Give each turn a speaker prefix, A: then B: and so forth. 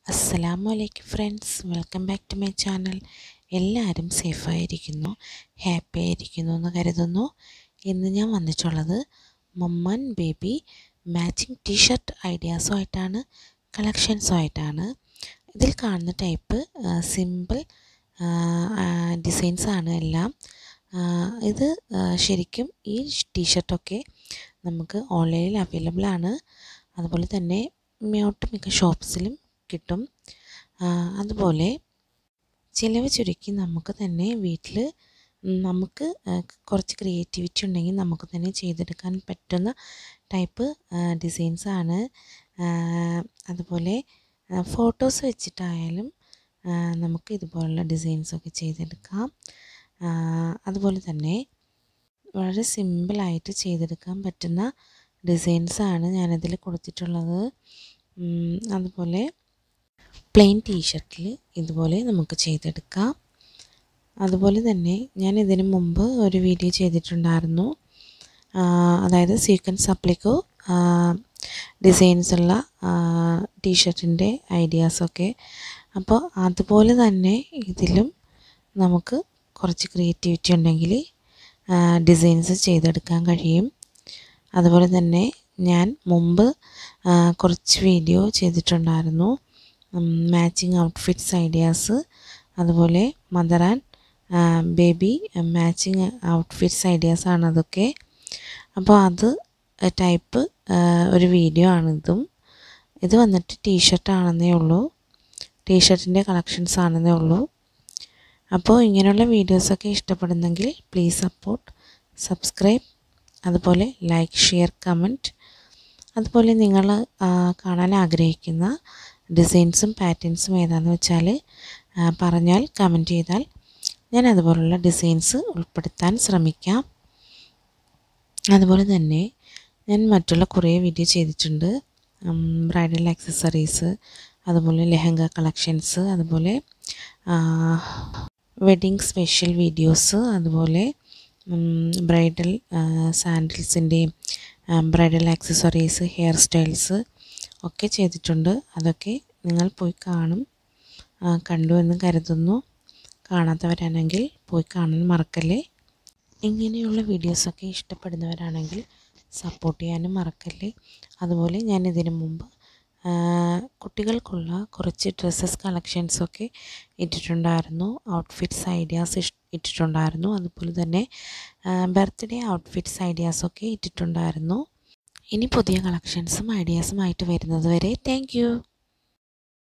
A: അസ്സലാമു അലൈക്കും friends welcome back to my channel എല്ലാവരും സേഫായിരിക്കുന്നു ഹാപ്പി ആയിരിക്കുന്നു എന്ന് കരുതുന്നു ഇന്ന് ഞാൻ വന്നിട്ടുള്ളത് മമ്മൻ ബേബി മാച്ചിങ് ടീഷർട്ട് ഐഡിയാസുമായിട്ടാണ് കളക്ഷൻസുമായിട്ടാണ് ഇതിൽ കാണുന്ന ടൈപ്പ് സിമ്പിൾ ഡിസൈൻസ് ആണ് എല്ലാം ഇത് ശരിക്കും ഈ ടീഷർട്ടൊക്കെ നമുക്ക് ഓൺലൈനിൽ അവൈലബിൾ ആണ് അതുപോലെ തന്നെ ഒട്ടുമിക്ക ഷോപ്സിലും കിട്ടും അതുപോലെ ചിലവ് ചുരുക്കി നമുക്ക് തന്നെ വീട്ടിൽ നമുക്ക് കുറച്ച് ക്രിയേറ്റിവിറ്റി ഉണ്ടെങ്കിൽ നമുക്ക് തന്നെ ചെയ്തെടുക്കാൻ പറ്റുന്ന ടൈപ്പ് ഡിസൈൻസ് ആണ് അതുപോലെ ഫോട്ടോസ് വെച്ചിട്ടായാലും നമുക്ക് ഇതുപോലുള്ള ഡിസൈൻസൊക്കെ ചെയ്തെടുക്കാം അതുപോലെ തന്നെ വളരെ സിമ്പിളായിട്ട് ചെയ്തെടുക്കാൻ പറ്റുന്ന ഡിസൈൻസാണ് ഞാനതിൽ കൊടുത്തിട്ടുള്ളത് അതുപോലെ പ്ലെയിൻ ടീഷർട്ടിൽ ഇതുപോലെ നമുക്ക് ചെയ്തെടുക്കാം അതുപോലെ തന്നെ ഞാൻ ഇതിന് മുമ്പ് ഒരു വീഡിയോ ചെയ്തിട്ടുണ്ടായിരുന്നു അതായത് സീക്വൻസ് അപ്ലിക്കോ ഡിസൈൻസ് ഉള്ള ടീഷർട്ടിൻ്റെ ഐഡിയാസൊക്കെ അപ്പോൾ അതുപോലെ തന്നെ ഇതിലും നമുക്ക് കുറച്ച് ക്രിയേറ്റിവിറ്റി ഉണ്ടെങ്കിൽ ഡിസൈൻസ് ചെയ്തെടുക്കാൻ കഴിയും അതുപോലെ തന്നെ ഞാൻ മുമ്പ് കുറച്ച് വീഡിയോ ചെയ്തിട്ടുണ്ടായിരുന്നു മാച്ചിങ് ഔട്ട്ഫിറ്റ്സ് ഐഡിയാസ് അതുപോലെ mother and baby matching outfits ideas ആണ് അതൊക്കെ അപ്പോൾ അത് ടൈപ്പ് ഒരു വീഡിയോ ആണിതും ഇത് വന്നിട്ട് ടീഷർട്ട് ആണെന്നേ ഉള്ളൂ ടീഷർട്ടിൻ്റെ കളക്ഷൻസ് ആണെന്നേ ഉള്ളൂ അപ്പോൾ ഇങ്ങനെയുള്ള വീഡിയോസൊക്കെ ഇഷ്ടപ്പെടുന്നെങ്കിൽ പ്ലീസ് സപ്പോർട്ട് സബ്സ്ക്രൈബ് അതുപോലെ ലൈക്ക് ഷെയർ കമൻറ്റ് അതുപോലെ നിങ്ങൾ കാണാൻ ആഗ്രഹിക്കുന്ന ഡിസൈൻസും പാറ്റേൺസും ഏതാണെന്ന് വെച്ചാൽ പറഞ്ഞാൽ കമൻറ്റ് ചെയ്താൽ ഞാൻ അതുപോലുള്ള ഡിസൈൻസ് ഉൾപ്പെടുത്താൻ ശ്രമിക്കാം അതുപോലെ തന്നെ ഞാൻ മറ്റുള്ള കുറേ വീഡിയോ ചെയ്തിട്ടുണ്ട് ബ്രൈഡൽ ആക്സസറീസ് അതുപോലെ ലെഹങ്ക കളക്ഷൻസ് അതുപോലെ വെഡിങ് സ്പെഷ്യൽ വീഡിയോസ് അതുപോലെ ബ്രൈഡൽ സാൻഡിൽസിൻ്റെയും ബ്രൈഡൽ ആക്സസറീസ് ഹെയർ സ്റ്റൈൽസ് ഒക്കെ ചെയ്തിട്ടുണ്ട് അതൊക്കെ നിങ്ങൾ പോയി കാണും കണ്ടു എന്ന് കരുതുന്നു കാണാത്തവരാണെങ്കിൽ പോയി കാണാൻ മറക്കല്ലേ ഇങ്ങനെയുള്ള വീഡിയോസൊക്കെ ഇഷ്ടപ്പെടുന്നവരാണെങ്കിൽ സപ്പോർട്ട് ചെയ്യാനും മറക്കല്ലേ അതുപോലെ ഞാൻ ഇതിനു മുമ്പ് കുട്ടികൾക്കുള്ള കുറച്ച് ഡ്രസ്സസ് കളക്ഷൻസൊക്കെ ഇട്ടിട്ടുണ്ടായിരുന്നു ഔട്ട്ഫിറ്റ്സ് ഐഡിയാസ് ഇട്ടിട്ടുണ്ടായിരുന്നു അതുപോലെ തന്നെ ബർത്ത്ഡേ ഔട്ട്ഫിറ്റ്സ് ഐഡിയാസൊക്കെ ഇട്ടിട്ടുണ്ടായിരുന്നു ഇനി പുതിയ കളക്ഷൻസും ഐഡിയാസുമായിട്ട് വരുന്നത് വരെ താങ്ക്